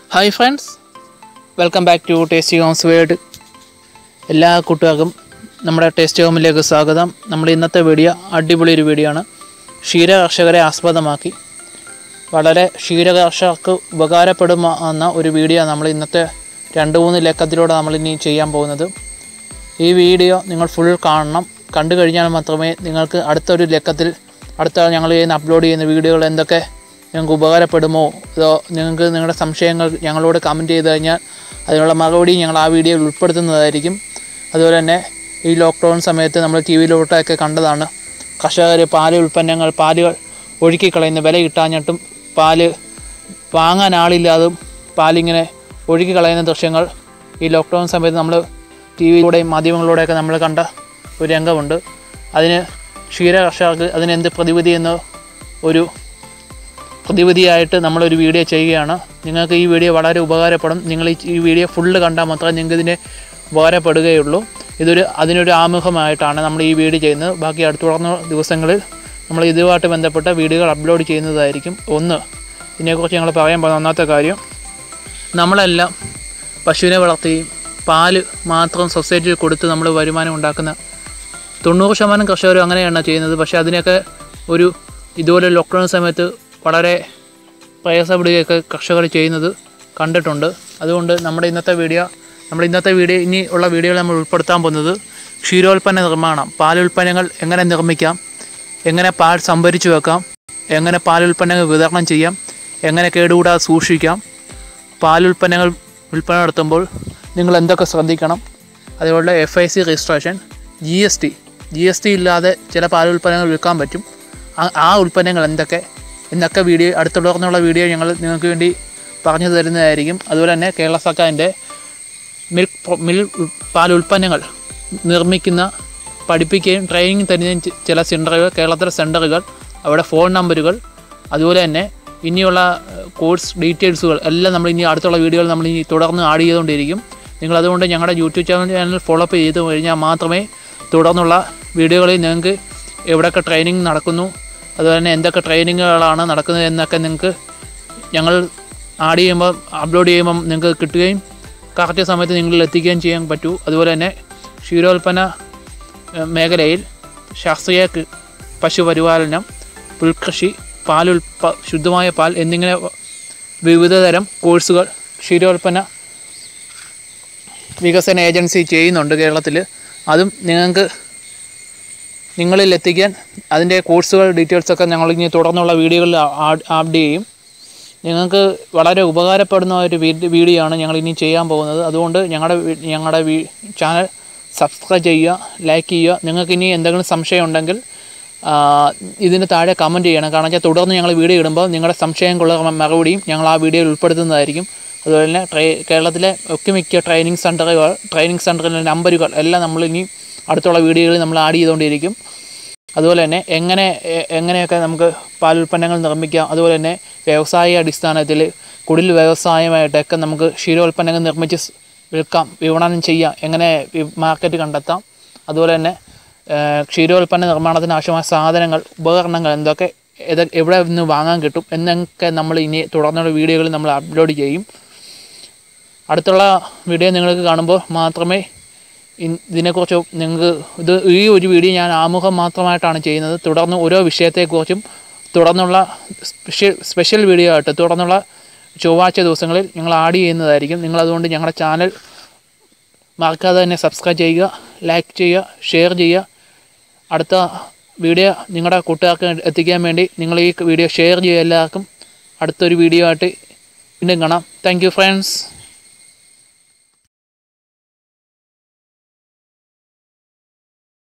hi friends welcome back to tasty homes world എല്ലാ കൂട്ടുകാർക്കും നമ്മുടെ ടേസ്റ്റി ഹോമിലേക്ക് സ്വാഗതം നമ്മുടെ ഇന്നത്തെ വീഡിയോ അടിപൊളി ഒരു വീഡിയോ ആണ് ക്ഷീര കർഷകരെ ആസ്പദമാക്കി വളരെ ക്ഷീര കർഷകർക്ക് ഉപകാരപ്പെടുന്ന ഒരു വീഡിയോ നമ്മൾ ഇന്നത്തെ രണ്ട് മൂന്ന് ലക്കത്തിലൂടെ നമ്മൾ ഇനി ചെയ്യാൻ പോകുന്നത് ഈ വീഡിയോ നിങ്ങൾ ഫുൾ കാണണം കണ്ടു കഴിഞ്ഞാൽ മാത്രമേ നിങ്ങൾക്ക് അടുത്തൊരു ലക്കത്തിൽ അടുത്ത ഞങ്ങൾ ചെയ്യുന്ന അപ്ലോഡ് ചെയ്യുന്ന വീഡിയോകൾ എന്തൊക്കെ നിങ്ങൾക്ക് ഉപകാരപ്പെടുമോ അതോ നിങ്ങൾക്ക് നിങ്ങളുടെ സംശയങ്ങൾ ഞങ്ങളോട് കമൻറ്റ് ചെയ്ത് കഴിഞ്ഞാൽ അതിനുള്ള മറുപടി ഞങ്ങൾ ആ വീഡിയോയിൽ ഉൾപ്പെടുത്തുന്നതായിരിക്കും അതുപോലെ തന്നെ ഈ ലോക്ക്ഡൗൺ സമയത്ത് നമ്മൾ ടി വിയിലോട്ടൊക്കെ കണ്ടതാണ് കർഷകർ പാല് ഉൽപ്പന്നങ്ങൾ പാലുകൾ ഒഴുക്കിക്കളയുന്ന വില കിട്ടാഞ്ഞിട്ടും പാല് വാങ്ങാൻ ആളില്ലാതും പാലിങ്ങനെ ഒഴുക്കി കളയുന്ന ദൃശ്യങ്ങൾ ഈ ലോക്ക്ഡൗൺ സമയത്ത് നമ്മൾ ടി വിയിലൂടെയും മാധ്യമങ്ങളിലൂടെയൊക്കെ നമ്മൾ കണ്ട ഒരു രംഗമുണ്ട് അതിന് ക്ഷീര കർഷകർക്ക് അതിന് എന്ത് പ്രതിവിധി എന്ന് ഒരു പ്രതിവിധിയായിട്ട് നമ്മളൊരു വീഡിയോ ചെയ്യുകയാണ് നിങ്ങൾക്ക് ഈ വീഡിയോ വളരെ ഉപകാരപ്പെടും നിങ്ങൾ ഈ- ഈ വീഡിയോ ഫുള്ള് കണ്ടാൽ മാത്രമേ നിങ്ങൾക്ക് ഇതിനെ ഉപകാരപ്പെടുകയുള്ളൂ ഇതൊരു അതിനൊരു ആമുഖമായിട്ടാണ് നമ്മൾ ഈ വീഡിയോ ചെയ്യുന്നത് ബാക്കി അടുത്ത തുടർന്ന ദിവസങ്ങളിൽ നമ്മൾ ഇതുമായിട്ട് ബന്ധപ്പെട്ട വീഡിയോകൾ അപ്ലോഡ് ചെയ്യുന്നതായിരിക്കും ഒന്ന് ഇതിനെക്കുറിച്ച് ഞങ്ങൾ പറയാൻ പോകുന്ന ഒന്നാമത്തെ കാര്യം നമ്മളെല്ലാം പശുവിനെ വളർത്തുകയും പാല് മാത്രം സൊസൈറ്റിയിൽ കൊടുത്ത് നമ്മൾ വരുമാനം ഉണ്ടാക്കുന്ന തൊണ്ണൂറ് ശതമാനം കർഷകരും അങ്ങനെയാണ് ചെയ്യുന്നത് പക്ഷേ അതിനൊക്കെ ഒരു ഇതുപോലെ ലോക്ക്ഡൗൺ സമയത്ത് വളരെ പ്രയാസപ്പെടുകയൊക്കെ കർഷകർ ചെയ്യുന്നത് കണ്ടിട്ടുണ്ട് അതുകൊണ്ട് നമ്മുടെ ഇന്നത്തെ വീഡിയോ നമ്മുടെ ഇന്നത്തെ വീഡിയോ ഇനി ഉള്ള വീഡിയോകൾ നമ്മൾ ഉൾപ്പെടുത്താൻ പോകുന്നത് ക്ഷീരോൽപ്പന്ന നിർമ്മാണം പാലുൽപ്പന്നങ്ങൾ എങ്ങനെ നിർമ്മിക്കാം എങ്ങനെ പാൽ സംഭരിച്ചു വെക്കാം എങ്ങനെ പാലുൽപ്പന്നങ്ങൾ വിതരണം ചെയ്യാം എങ്ങനെ കേടുകൂടാതെ സൂക്ഷിക്കാം പാലുൽപ്പന്നങ്ങൾ വിൽപ്പന നടത്തുമ്പോൾ നിങ്ങൾ എന്തൊക്കെ ശ്രദ്ധിക്കണം അതുപോലെ F I C registration G S T G S T ഇല്ലാതെ ചില പാലുൽപ്പന്നങ്ങൾ വിൽക്കാൻ പറ്റും ആ- ആ ഉൽപ്പന്നങ്ങൾ എന്തൊക്കെ എന്നൊക്കെ വീഡിയോ അടുത്ത തുടർന്നുള്ള വീഡിയോ ഞങ്ങൾ നിങ്ങൾക്ക് വേണ്ടി പറഞ്ഞു തരുന്നതായിരിക്കും അതുപോലെ തന്നെ കേരള സർക്കാരിൻ്റെ മിൽക്ക് പ്രൊ- മിൽ ഉ- പാൽ ഉൽപ്പന്നങ്ങൾ നിർമ്മിക്കുന്ന പഠിപ്പിക്കുകയും ട്രെയിനിങ് തരുന്ന ചി- ചില സെൻറ്ററുകൾ കേരളത്തിലെ സെൻറ്ററുകൾ അവിടെ ഫോൺ നമ്പറുകൾ അതുപോലെ തന്നെ ഇനിയുള്ള ഏഹ്, കോഴ്സ് ഡീറ്റെയിൽസുകൾ എല്ലാം നമ്മൾ ഇനി അടുത്തുള്ള വീഡിയോകൾ നമ്മൾ ഇനി തുടർന്ന് ആഡ് ചെയ്തുകൊണ്ടിരിക്കും നിങ്ങൾ അതുകൊണ്ട് ഞങ്ങളുടെ YouTube channel channel follow up ചെയ്ത് കഴിഞ്ഞാൽ മാത്രമേ തുടർന്നുള്ള വീഡിയോകളിൽ നിങ്ങൾക്ക് എവിടെയൊക്കെ ട്രെയിനിങ് നടക്കുന്നു അതുപോലെ തന്നെ എന്തൊക്കെ ട്രെയിനിങ്ങുകളാണ് നടക്കുന്നത് എന്നൊക്കെ നിങ്ങൾക്ക് ഞങ്ങൾ ആഡ് ചെയ്യുമ്പോൾ അപ്ലോഡ് ചെയ്യുമ്പം നിങ്ങൾക്ക് കിട്ടുകയും കറക്റ്റ് സമയത്ത് നിങ്ങളിൽ എത്തിക്കുകയും ചെയ്യാൻ പറ്റൂ അതുപോലെ തന്നെ ക്ഷീരോൽപ്പന്ന ഏഹ്, മേഖലയിൽ ശാസ്ത്രീയ കൃ- പശുപരിപാലനം പുൽകൃഷി പാലുൽപ്പ ശുദ്ധമായ പാൽ എന്നിങ്ങനെ വിവിധതരം കോഴ്സുകൾ ക്ഷീരോൽപ്പന്ന വികസന ഏജൻസി ചെയ്യുന്നുണ്ട് കേരളത്തിൽ അതും നിങ്ങൾക്ക് നിങ്ങളിൽ എത്തിക്കാൻ അതിൻ്റെ കോഴ്സുകൾ ഡീറ്റെയിൽസൊക്കെ ഞങ്ങൾ ഇനി തുടർന്നുള്ള വീഡിയോകളിൽ ആഡ് ചെയ്യും നിങ്ങൾക്ക് വളരെ ഉപകാരപ്പെടുന്ന ഒരു വീ- വീഡിയോ ആണ് ഞങ്ങൾ ഇനി ചെയ്യാൻ പോകുന്നത് അതുകൊണ്ട് ഞങ്ങളുടെ വീ- ഞങ്ങളുടെ വീ- ചാനൽ സബ്സ്ക്രൈബ് ചെയ്യുക ലൈക്ക് ചെയ്യുക നിങ്ങൾക്ക് ഇനി എന്തെങ്കിലും സംശയം ഉണ്ടെങ്കിൽ ആ, ഇതിന് താഴെ കമൻറ്റ് ചെയ്യണം കാരണം വെച്ചാൽ തുടർന്ന് ഞങ്ങൾ വീഡിയോ ഇടുമ്പോൾ നിങ്ങളുടെ സംശയങ്ങളുള്ള മ- മറുപടിയും ഞങ്ങൾ ആ വീഡിയോയിൽ ഉൾപ്പെടുത്തുന്നതായിരിക്കും അതുപോലെ തന്നെ ട്രേ കേരളത്തിലെ ഒട്ടുമിക്ക ട്രെയിനിങ് സെൻറ്ററുകൾ ട്രെയിനിങ് സെൻറ്ററിലെ നമ്പറുകൾ എല്ലാം നമ്മൾ ഇനി അടുത്തുള്ള വീഡിയോകളിൽ നമ്മൾ ആഡ് ചെയ്തുകൊണ്ടിരിക്കും അതുപോലെ തന്നെ എങ്ങനെ എ- എങ്ങനെയൊക്കെ നമുക്ക് പാലുൽപ്പന്നങ്ങൾ നിർമ്മിക്കാം അതുപോലെ തന്നെ വ്യവസായ അടിസ്ഥാനത്തിൽ കുടിൽ വ്യവസായമായിട്ടൊക്കെ നമുക്ക് ക്ഷീരോൽപ്പന്നങ്ങൾ നിർമ്മിച്ച് സ് വിൽക്കാം വിപണനം ചെയ്യാം എങ്ങനെ വി- മാർക്കറ്റ് കണ്ടെത്താം അതുപോലെ തന്നെ ഏഹ്, ക്ഷീരോൽപ്പന്ന നിർമ്മാണത്തിന് ആവശ്യമായ സാധനങ്ങൾ ഉപകരണങ്ങൾ എന്തൊക്കെ ഏത് എവിടെ നിന്ന് വാങ്ങാൻ കിട്ടും എന്നൊക്കെ നമ്മൾ ഇനി തുടർന്നുള്ള വീഡിയോകളിൽ നമ്മൾ അപ്ലോഡ് ചെയ്യും അടുത്തുള്ള വീഡിയോ നിങ്ങൾക്ക് കാണുമ്പോൾ മാത്രമേ ഇൻ- ഇതിനെക്കുറിച്ച് നിങ്ങൾക്ക് ഇത് ഈ ഒരു വീഡിയോ ഞാൻ ആമുഖം മാത്രമായിട്ടാണ് ചെയ്യുന്നത് തുടർന്ന് ഓരോ വിഷയത്തെക്കുറിച്ചും തുടർന്നുള്ള സ്പെഷ്യൽ സ്പെഷ്യൽ വീഡിയോ ആയിട്ട് തുടർന്നുള്ള ചൊവ്വാഴ്ച ദിവസങ്ങളിൽ ഞങ്ങൾ ആഡ് ചെയ്യുന്നതായിരിക്കും നിങ്ങളതുകൊണ്ട് ഞങ്ങളുടെ ചാനൽ മറക്കാതെ തന്നെ സബ്സ്ക്രൈബ് ചെയ്യുക ലൈക്ക് ചെയ്യുക ഷെയർ ചെയ്യുക അടുത്ത വീഡിയോ നിങ്ങളുടെ കൂട്ടുകാർക്ക് എത്തിക്കാൻ വേണ്ടി നിങ്ങൾ ഈ വീഡിയോ ഷെയർ ചെയ്യുക എല്ലാവർക്കും അടുത്തൊരു വീഡിയോ ആയിട്ട് വീണ്ടും കാണാം താങ്ക് യു ഫ്രണ്ട്സ്